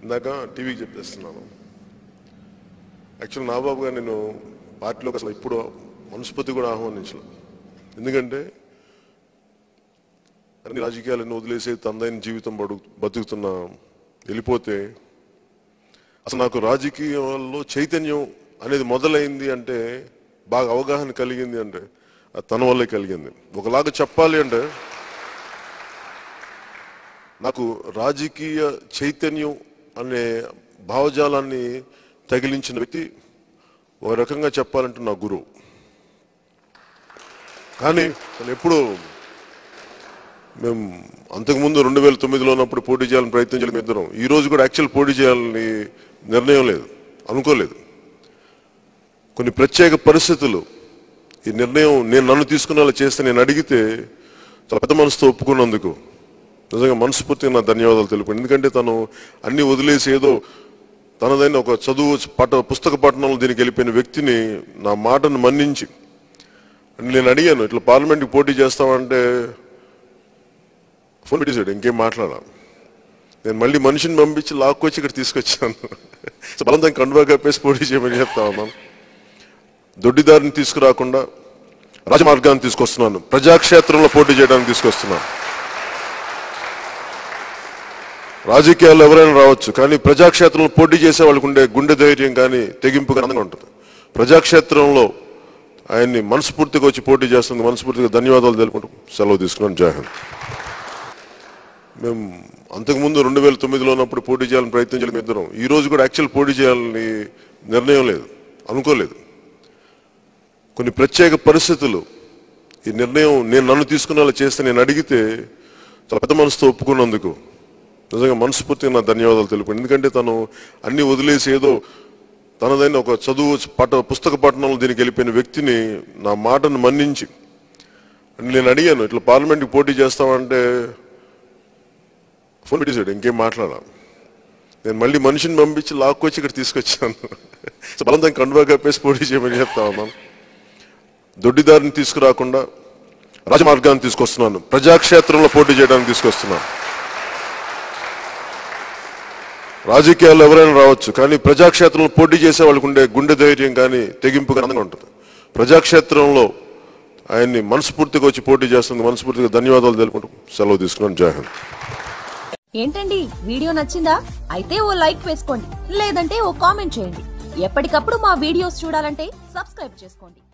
ఇందాక టీవీకి చెప్పేస్తున్నాను యాక్చువల్ నాబాబు గారు నేను పార్టీలోకి అసలు ఇప్పుడు మనస్ఫూర్తి కూడా ఆహ్వానించలేదు ఎందుకంటే అన్ని రాజకీయాలను వదిలేసి తనదైన జీవితం బడు బతుకుతున్న వెళ్ళిపోతే అసలు నాకు రాజకీయాల్లో చైతన్యం అనేది మొదలైంది అంటే బాగా అవగాహన కలిగింది అంటే అది తన వల్లే కలిగింది ఒకలాగా చెప్పాలి అంటే నాకు రాజకీయ చైతన్యం అనే భావజాలాన్ని తగిలించిన వ్యక్తి ఒక రకంగా చెప్పాలంటే నా గురువు కానీ తను ఎప్పుడు మేము అంతకుముందు రెండు వేల తొమ్మిదిలో ఉన్నప్పుడు పోటీ చేయాలని ప్రయత్నం చేయడం ఇద్దరం ఈ రోజు కూడా యాక్చువల్ పోటీ చేయాలని నిర్ణయం లేదు అనుకోలేదు కొన్ని ప్రత్యేక పరిస్థితులు ఈ నిర్ణయం నేను నన్ను తీసుకునేలా చేస్తే నేను అడిగితే చాలా పెద్ద మనసుతో ఒప్పుకున్నందుకు నిజంగా మనస్ఫూర్తిగా నా ధన్యవాదాలు తెలుపు ఎందుకంటే తను అన్ని వదిలేసి ఏదో తనదైన ఒక చదువు పట పుస్తక పఠనంలో దీనికి వెళ్ళిపోయిన వ్యక్తిని నా మాటను మన్నించి నేను అడిగాను ఇట్లా పార్లమెంట్కి పోటీ చేస్తామంటే ఫోన్ పెట్టేశాడు ఇంకేం మాట్లాడా నేను మళ్ళీ మనిషిని పంపించి లాక్కొచ్చి ఇక్కడ తీసుకొచ్చాను సో బలంతం కండువా కప్పేసి పోటీ చేయమని చెప్తా ఉన్నాను దొడ్డిదారిని తీసుకురాకుండా రాజమార్గాన్ని తీసుకొస్తున్నాను ప్రజాక్షేత్రంలో పోటీ చేయడానికి తీసుకొస్తున్నాను రాజకీయాల్లో ఎవరైనా రావచ్చు కానీ ప్రజాక్షేత్రంలో పోటీ చేసే వాళ్ళకు ఉండే గుండె ధైర్యం కానీ తెగింపు కానీ అందంగా ఉంటుంది ప్రజాక్షేత్రంలో ఆయన్ని మనస్ఫూర్తిగా వచ్చి పోటీ చేస్తుంది మనస్ఫూర్తిగా ధన్యవాదాలు తెలుపుకుంటూ సెలవు తీసుకున్నాను జై హింద్ మేము అంతకుముందు రెండు వేల తొమ్మిదిలో ఉన్నప్పుడు పోటీ చేయాలని ప్రయత్నం చేయడం ఇద్దరం ఈ రోజు కూడా యాక్చువల్ పోటీ చేయాలని నిర్ణయం లేదు అనుకోలేదు కొన్ని ప్రత్యేక పరిస్థితులు ఈ నిర్ణయం నేను నన్ను తీసుకునేలా చేస్తే నేను అడిగితే చాలా పెద్ద మనసుతో ఒప్పుకున్నందుకు నిజంగా మనస్ఫూర్తిగా నా ధన్యవాదాలు తెలుపు ఎందుకంటే తను అన్ని వదిలేసి ఏదో తనదైన ఒక చదువు పట పుస్తక పఠనంలో దీనికి వెళ్ళిపోయిన వ్యక్తిని నా మాటను మన్నించి నేను అడిగాను ఇట్లా పార్లమెంట్కి పోటీ చేస్తామంటే ఫోన్ పెట్టేశాడు ఇంకేం మాట్లాడా నేను మళ్ళీ మనిషిని పంపించి లాక్కొచ్చి ఇక్కడ తీసుకొచ్చాను సో బలంతం కండువా కప్పేసి పోటీ చేయమని చెప్తా ఉన్నాను దొడ్డిదారిని తీసుకురాకుండా రాజమార్గాన్ని తీసుకొస్తున్నాను ప్రజాక్షేత్రంలో పోటీ చేయడానికి తీసుకొస్తున్నాను రాజకీయాల్లో ఎవరైనా రావచ్చు కానీ ప్రజాక్షేత్రంలో పోటీ చేసే వాళ్ళకు ఉండే గుండె ధైర్యం కానీ తెగింపు కానీ అందంగా ఉంటుంది ప్రజాక్షేత్రంలో ఆయన్ని మనస్ఫూర్తిగా వచ్చి పోటీ చేస్తుంది మనస్ఫూర్తిగా ధన్యవాదాలు తెలుపుకుంటూ సెలవు తీసుకున్నాను జై హింద్ ఏంటండి వీడియో నచ్చిందా అయితే ఓ లైక్ వేసుకోండి లేదంటే ఓ కామెంట్ చేయండి ఎప్పటికప్పుడు మా వీడియోస్ చూడాలంటే సబ్స్క్రైబ్ చేసుకోండి